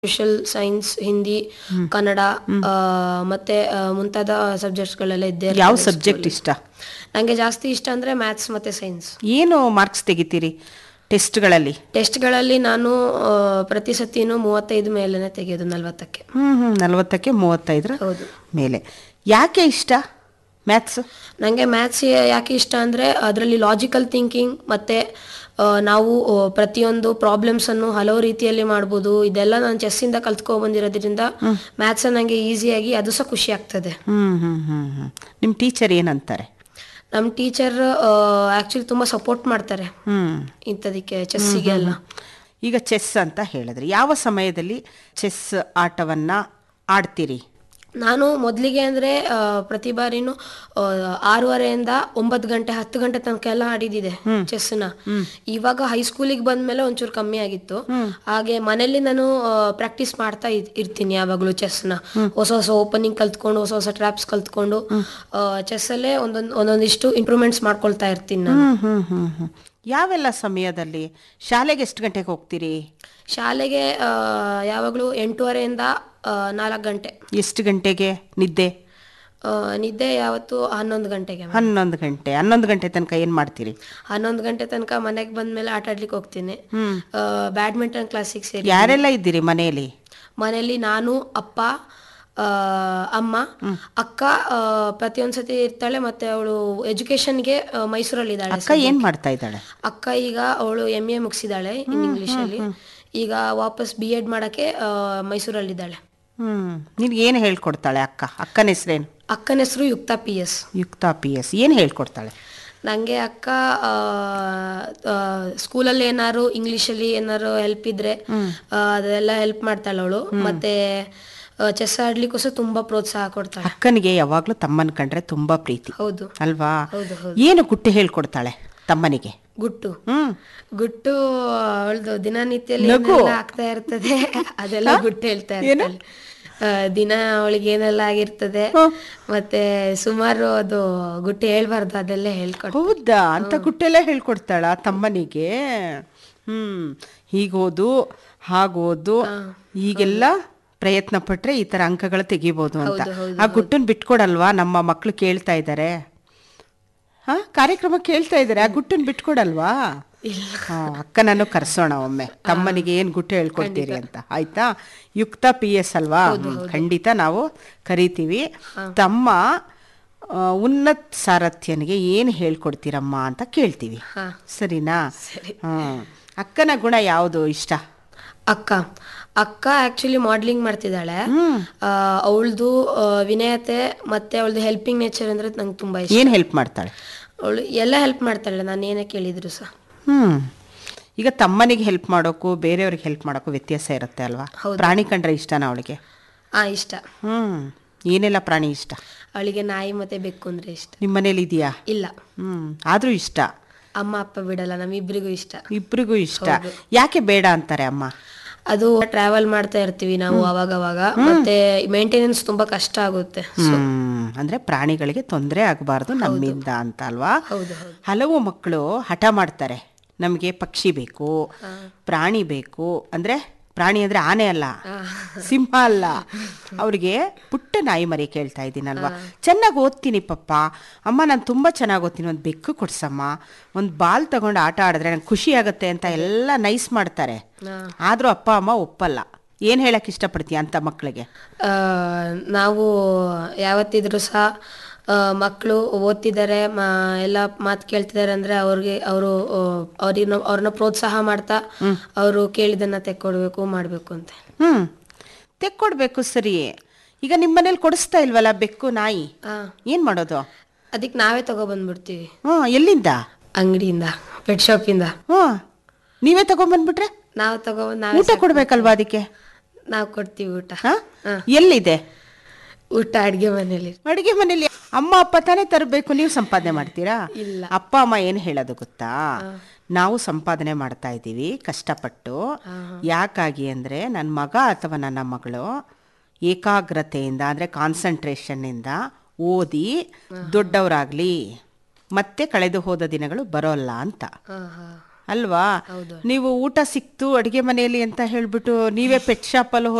Social science Hindi Kannada ಆ, ಮತ್ತೆ ಆ, ಮುಂತಾದ ಸಬ್ಜೆಕ್ಟ್ಸ್ಗಳೆಲ್ಲ ಇದ್ದೇ ಯಾವ ಸಬ್ಜೆಕ್ಟ್ ಇಷ್ಟ ನನಗೆ ಜಾಸ್ತಿ ಇಷ್ಟ ಅಂದರೆ ಮ್ಯಾಥ್ಸ್ ಮತ್ತು ಸೈನ್ಸ್ ಏನು ಮಾರ್ಕ್ಸ್ ತೆಗಿತೀರಿ ಟೆಸ್ಟ್ಗಳಲ್ಲಿ ಟೆಸ್ಟ್ಗಳಲ್ಲಿ ನಾನು ಆ, ಪ್ರತಿ ಸತಿನೂ ಮೂವತ್ತೈದು ಮೇಲೇ ತೆಗೆಯೋದು ನಲ್ವತ್ತಕ್ಕೆ ಹ್ಮ್ ಹ್ಮ್ ನಲವತ್ತಕ್ಕೆ ಮೂವತ್ತೈದರ ಹೌದು ಮೇಲೆ ಯಾಕೆ ಇಷ್ಟ ಮ್ಯಾಥ್ಸ್ ನನಗೆ ಮ್ಯಾಥ್ಸ್ ಯಾಕೆ ಇಷ್ಟ ಅಂದರೆ ಅದರಲ್ಲಿ ಲಾಜಿಕಲ್ ಥಿಂಕಿಂಗ್ ಮತ್ತು ನಾವು ಆ, ಪ್ರತಿಯೊಂದು ಪ್ರಾಬ್ಲಮ್ಸನ್ನು ಹಲವು ರೀತಿಯಲ್ಲಿ ಮಾಡ್ಬೋದು ಇದೆಲ್ಲ ನಾನು ಚೆಸ್ಸಿಂದ ಕಲ್ತ್ಕೊ ಬಂದಿರೋದ್ರಿಂದ ಮ್ಯಾಥ್ಸ್ ನನಗೆ ಈಸಿಯಾಗಿ ಅದು ಸಹ ಖುಷಿ ಆಗ್ತದೆ ಹ್ಮ್ ಹ್ಮ್ ಹ್ಮ್ ಹ್ಮ್ ನಿಮ್ಮ ಟೀಚರ್ ಏನಂತಾರೆ ನಮ್ಮ ಟೀಚರ್ ಆ್ಯಕ್ಚುಲಿ ತುಂಬ ಸಪೋರ್ಟ್ ಮಾಡ್ತಾರೆ ಹ್ಮ್ ಇಂಥದಕ್ಕೆ ಚೆಸ್ಸಿಗೆ ಎಲ್ಲ ಈಗ ಚೆಸ್ ಅಂತ ಹೇಳಿದ್ರಿ ಯಾವ ಸಮಯದಲ್ಲಿ ಚೆಸ್ ಆಟವನ್ನ ಆಡ್ತೀರಿ ನಾನು ಮೊದಲಿಗೆ ಅಂದರೆ ಪ್ರತಿ ಬಾರಿನೂ ಆ, ಆರೂವರೆಯಿಂದ ಒಂಬತ್ತು ಗಂಟೆ ಹತ್ತು ಗಂಟೆ ತನಕ ಎಲ್ಲ ಆಡಿದಿದೆ ಚೆಸ್ನ ಇವಾಗ ಹೈಸ್ಕೂಲಿಗೆ ಬಂದ್ಮೇಲೆ ಒಂಚೂರು ಕಮ್ಮಿ ಆಗಿತ್ತು ಹಾಗೆ ಮನೇಲಿ ನಾನು ಪ್ರಾಕ್ಟೀಸ್ ಮಾಡ್ತಾ ಇದ್- ಇರ್ತೀನಿ ಯಾವಾಗಲೂ ಚೆಸ್ನ ಹೊಸ ಹೊಸ ಓಪನಿಂಗ್ ಕಲ್ತ್ಕೊಂಡು ಹೊಸ ಹೊಸ ಟ್ರ್ಯಾಪ್ಸ್ ಕಲ್ತ್ಕೊಂಡು ಚೆಸ್ಸಲ್ಲೇ ಒಂದೊಂದು ಒಂದೊಂದಿಷ್ಟು ಇಂಪ್ರೂವ್ಮೆಂಟ್ಸ್ ಮಾಡ್ಕೊಳ್ತಾ ಇರ್ತೀನಿ ನಾನು ಹ್ಮ್ ಹ್ಮ್ ಹ್ಮ್ ಹ್ಮ್ ಯಾವೆಲ್ಲ ಸಮಯದಲ್ಲಿ ಶಾಲೆಗೆ ಎಷ್ಟು ಗಂಟೆಗೆ ಹೋಗ್ತೀರಿ ಶಾಲೆಗೆ ಯಾವಾಗಲೂ ಎಂಟೂವರೆಯಿಂದ ನಾಲ್ಕು ಗಂಟೆ ಎಷ್ಟು ಗಂಟೆಗೆ ನಿದ್ದೆ ಆ, ನಿದ್ದೆ ಯಾವತ್ತು ಹನ್ನೊಂದು ಗಂಟೆಗೆ ಹನ್ನೊಂದು ಗಂಟೆ ಹನ್ನೊಂದು ಗಂಟೆ ತನಕ ಏನು ಮಾಡ್ತೀರಿ ಹನ್ನೊಂದು ಗಂಟೆ ತನಕ ಮನೆಗೆ ಬಂದ್ಮೇಲೆ ಆಟ ಆಡ್ಲಿಕ್ಕೆ ಹೋಗ್ತೀನಿ ಬ್ಯಾಡ್ಮಿಂಟನ್ ಕ್ಲಾಸಿಗೆ ಸೇರಿ ಯಾರೆಲ್ಲ ಇದ್ದೀರಿ ಮನೆಯಲ್ಲಿ ಮನೆಯಲ್ಲಿ ನಾನು ಅಪ್ಪ ಆ, ಅಮ್ಮ ಅಕ್ಕ ಆ, ಪ್ರತಿಯೊಂದ್ ಸತಿ ಇರ್ತಾಳೆ ಮತ್ತೆ ಅವಳು ಎಜುಕೇಶನ್ಗೆ ಮೈಸೂರಲ್ಲಿ ಇದ್ದಾಳೆ ಅಕ್ಕ ಏನು ಮಾಡ್ತಾ ಇದ್ದಾಳೆ ಅಕ್ಕ ಈಗ ಅವಳು ಎಮ್ ಎ ಮುಗಿಸಿದಾಳೆ ಇನ್ ಇಂಗ್ಲಿಷಲ್ಲಿ ಈಗ ವಾಪಸ್ ಬಿ ಎಡ್ ಮಾಡಕ್ಕೆ ಆ, ಮೈಸೂರಲ್ಲಿದ್ದಾಳೆ ಹ್ಮ್ ನಿನ್ಗೆ ಏನು ಹೇಳ್ಕೊಡ್ತಾಳೆ ಅಕ್ಕ ಅಕ್ಕನ ಹೆಸರೇನು ಅಕ್ಕನ ಹೆಸರು Yukta P S Yukta P S ಏನು ಹೇಳ್ಕೊಡ್ತಾಳೆ ನನಗೆ ಅಕ್ಕ ಸ್ಕೂಲಲ್ಲಿ ಏನಾದ್ರು ಇಂಗ್ಲೀಷಲ್ಲಿ ಏನಾದ್ರು ಹೆಲ್ಪ್ ಇದ್ರೆ ಆ, ಅದೆಲ್ಲ ಹೆಲ್ಪ್ ಮಾಡ್ತಾಳೆ ಅವಳು ಮತ್ತೆ ಚೆಸ್ ಆಡ್ಲಿಕ್ಕೂ ಸಹ ತುಂಬಾ ಪ್ರೋತ್ಸಾಹ ಕೊಡ್ತಾಳೆ ಅಕ್ಕನಿಗೆ ಯಾವಾಗ್ಲೂ ತಮ್ಮನ ಕಂಡ್ರೆ ತುಂಬಾ ಪ್ರೀತಿ ಹೌದು ಅಲ್ವಾ ಹೌದು ಹೌದು ಏನು ಗುಟ್ಟು ಹೇಳ್ಕೊಡ್ತಾಳೆ ತಮ್ಮನಿಗೆ ಗುಟ್ಟು ಹ್ಮ್ ಗುಟ್ಟು ಅವಳದು ದಿನನಿತ್ಯದಲ್ಲಿ ಏನೆಲ್ಲ ಆಗ್ತಾ ಇರ್ತದೆ ಅದೆಲ್ಲ ಗುಟ್ಟು ಹೇಳ್ತಾ ಇರ್ತಾಳೆ ಆ, ದಿನ ಅವಳಿಗೆ ಏನೆಲ್ಲ ಆಗಿರ್ತದೆ ಮತ್ತೆ ಸುಮಾರು ಅದು ಗುಟ್ಟು ಹೇಳ್ಬಾರ್ದು ಅದೆಲ್ಲ ಹೇಳ್ಕೊಡ್ ಹೌದಾ ಅಂತ ಗುಟ್ಟೆಲ್ಲ ಹೇಳ್ಕೊಡ್ತಾಳ ತಮ್ಮನಿಗೆ ಹ್ಮ್ ಹೀಗೋದು ಹಾಗೋದು ಹೀಗೆಲ್ಲ ಪ್ರಯತ್ನ ಪಟ್ರೆ ಈ ತರ ಅಂಕಗಳು ತೆಗಿಬೋದು ಅಂತ ಆ ಗುಟ್ಟನ್ ಬಿಟ್ಕೊಡಲ್ವಾ ನಮ್ಮ ಮಕ್ಳು ಕೇಳ್ತಾ ಇದ್ದಾರೆ ಹಾ ಕಾರ್ಯಕ್ರಮ ಕೇಳ್ತಾ ಇದ್ದಾರೆ ಆ ಗುಟ್ಟನ್ ಬಿಟ್ಕೊಡಲ್ವಾ ಹಾ, ಅಕ್ಕನನ್ನು ಕರ್ಸೋಣ ಒಮ್ಮೆ ತಮ್ಮನಿಗೆ ಏನ್ ಗುಟ್ಟು ಹೇಳ್ಕೊಡ್ತೀರಿ ಅಂತ ಆಯ್ತಾ ಯುಕ್ತ ಪಿ ಎಸ್ ಅಲ್ವಾ ಹ್ಮ್, ಖಂಡಿತ ನಾವು ಕರಿತೀವಿ ತಮ್ಮ ಆ, ಉನ್ನತ್ ಸಾರಥ್ಯನಿಗೆ ಏನು ಹೇಳ್ಕೊಡ್ತೀರಮ್ಮ ಅಂತ ಕೇಳ್ತೀವಿ ಹಾ. ಸರಿನಾ ಹ್ಮ್ ಅಕ್ಕನ ಗುಣ ಯಾವುದು ಇಷ್ಟ ಅಕ್ಕ ಅಕ್ಕ ಆಕ್ಚುಲಿ ಮಾಡ್ಲಿಂಗ್ ಮಾಡ್ತಿದ್ದಾಳೆ ಅವಳದು ವಿನಯತೆ ಮತ್ತೆ ಅವಳದು ಹೆಲ್ಪಿಂಗ್ ನೇಚರ್ ಅಂದ್ರೆ ನಂಗೆ ತುಂಬಾ ಇಷ್ಟ ಏನು ಹೆಲ್ಪ್ ಮಾಡ್ತಾಳೆ ಅವಳು ಎಲ್ಲ ಹೆಲ್ಪ್ ಮಾಡ್ತಾಳೆ ನಾನು ಏನೇ ಕೇಳಿದ್ರು ಸಹ ಹ್ಮ್ ಈಗ ತಮ್ಮನಿಗೆ ಹೆಲ್ಪ್ ಮಾಡೋಕ್ಕೂ ಬೇರೆಯವ್ರಿಗೆ ಹೆಲ್ಪ್ ಮಾಡೋಕ್ಕೂ ವ್ಯತ್ಯಾಸ ಇರುತ್ತೆ ಅಲ್ವಾ ಪ್ರಾಣಿ ಕಂಡ್ರೆ ಇಷ್ಟನಾ ಅವಳಿಗೆ ಆ ಇಷ್ಟ ಹ್ಮ್ ಏನೆಲ್ಲ ಪ್ರಾಣಿ ಇಷ್ಟ ಅವಳಿಗೆ ನಾಯಿ ಮತ್ತೆ ಬೆಕ್ಕು ಅಂದ್ರೆ ಇಷ್ಟ ನಿಮ್ಮ ಮನೇಲಿ ಇದೆಯಾ ಇಲ್ಲ ಹ್ಮ್ ಆದ್ರೂ ಇಷ್ಟ ಅಮ್ಮ ಅಪ್ಪ ಬಿಡಲ್ಲ ನಮ್ಮಿಬ್ರಿಗೂ ಇಷ್ಟ ಇಬ್ರಿಗೂ ಇಷ್ಟ ಯಾಕೆ ಬೇಡ ಅಂತಾರೆ ಅಮ್ಮ ಅದು ಟ್ರಾವೆಲ್ ಮಾಡ್ತಾ ಇರ್ತೀವಿ ನಾವು ಅವಾಗ ಅವಾಗ ಮತ್ತೆ ಮೇಂಟೆನೆನ್ಸ್ ತುಂಬಾ ಕಷ್ಟ ಆಗುತ್ತೆ ಹ್ಮ್ ಅಂದ್ರೆ ಪ್ರಾಣಿಗಳಿಗೆ ತೊಂದರೆ ಆಗಬಾರ್ದು ನಮ್ಮಿಂದ ಅಂತ ಅಲ್ವಾ ಹೌದು ಹೌದು ಹಲವು ಮಕ್ಕಳು ಹಠ ಮಾಡ್ತಾರೆ ನಮಗೆ ಪಕ್ಷಿ ಬೇಕು ಪ್ರಾಣಿ ಬೇಕು ಅಂದ್ರೆ ಪ್ರಾಣಿ ಅಂದ್ರೆ ಆನೆ ಅಲ್ಲ ಸಿಂಹ ಅಲ್ಲ ಅವ್ರಿಗೆ ಪುಟ್ಟ ನಾಯಿ ಮರಿ ಕೇಳ್ತಾ ಇದ್ದೀನಲ್ವಾ ಚೆನ್ನಾಗಿ ಓದ್ತೀನಿ ಪಪ್ಪ ಅಮ್ಮ ನಾನು ತುಂಬಾ ಚೆನ್ನಾಗಿ ಓದ್ತೀನಿ ಒಂದು ಬೆಕ್ಕು ಕೊಡ್ಸಮ್ಮ ಒಂದು ಬಾಲ್ ತಗೊಂಡು ಆಟ ಆಡಿದ್ರೆ ನಂಗೆ ಖುಷಿ ಆಗುತ್ತೆ ಅಂತ ಎಲ್ಲ ನೈಸ್ ಮಾಡ್ತಾರೆ ಆದ್ರೂ ಅಪ್ಪ ಅಮ್ಮ ಒಪ್ಪಲ್ಲ ಏನ್ ಹೇಳಕ್ ಇಷ್ಟಪಡ್ತೀಯ ಅಂತ ಮಕ್ಕಳಿಗೆ ಆ, ನಾವು ಯಾವತ್ತಿದ್ರು ಸಹ ಮಕ್ಕಳು ಓದ್ತಿದ್ದಾರೆ ಮ ಎಲ್ಲ ಮಾತು ಕೇಳ್ತಿದ್ದಾರೆ ಅಂದ್ರೆ ಅವ್ರಿಗೆ ಅವರು ಅವ್ರಿಗೆ ಅವ್ರನ್ನ ಪ್ರೋತ್ಸಾಹ ಮಾಡ್ತಾ ಅವರು ಕೇಳಿದನ್ನ ತೆಕ್ಕೊಡ್ಬೇಕು ಮಾಡ್ಬೇಕು ಅಂತ ಹ್ಮ್ ತೆಕ್ಕೊಡ್ಬೇಕು ಸರಿ ಈಗ ನಿಮ್ಮ ಮನೇಲಿ ಕೊಡಿಸ್ತಾ ಇಲ್ವಲ್ಲ ಬೆಕ್ಕು ನಾಯಿ ಆ, ಏನ್ ಮಾಡೋದು ಅದಕ್ಕೆ ನಾವೇ ತಗೊಬಂದ್ಬಿಡ್ತೀವಿ ಹ್ಮ್ ಎಲ್ಲಿಂದ ಅಂಗಡಿಯಿಂದ ಪೆಟ್ ಶಾಪಿಂದ ಹ್ಮ್ ನೀವೇ ತಗೊಂಡ್ಬಂದ್ಬಿಟ್ರೆ ನಾವು ತಗೊಬಂದು ನಾವೇ ಊಟ ಕೊಡ್ಬೇಕಲ್ವಾ ಅದಕ್ಕೆ ನಾವು ಕೊಡ್ತೀವಿ ಊಟ ಹ? ಎಲ್ಲಿದೆ ಊಟ ಅಡ್ಗೆ ಮನೇಲಿ ಅಡಿಗೆ ಮನೇಲಿ ಅಮ್ಮ ಅಪ್ಪ ತಾನೇ ತರಬೇಕು ನೀವು ಸಂಪಾದನೆ ಮಾಡ್ತೀರಾ ಇಲ್ಲ. ಅಪ್ಪ ಅಮ್ಮ ಏನು ಹೇಳೋದು ಗೊತ್ತಾ ನಾವು ಸಂಪಾದನೆ ಮಾಡ್ತಾ ಇದ್ದೀವಿ ಕಷ್ಟಪಟ್ಟು ಯಾಕಾಗಿ ಅಂದ್ರೆ ನನ್ನ ಮಗ ಅಥವಾ ನನ್ನ ಮಗಳು ಏಕಾಗ್ರತೆಯಿಂದ ಅಂದ್ರೆ ಕಾನ್ಸಂಟ್ರೇಷನ್ನಿಂದ ಓದಿ ದೊಡ್ಡವರಾಗ್ಲಿ ಮತ್ತೆ ಕಳೆದು ಹೋದ ದಿನಗಳು ಬರೋಲ್ಲ ಅಂತ ಹಾ ಹಾ ಅಲ್ವಾ ನೀವು ಊಟ ಸಿಕ್ತು ಅಡಿಗೆ ಮನೆಯಲ್ಲಿ ಅಂತ ಹೇಳ್ಬಿಟ್ಟು ನೀವೇ ಪೆಟ್ ಶಾಪ್ ಅಲ್ಲಿ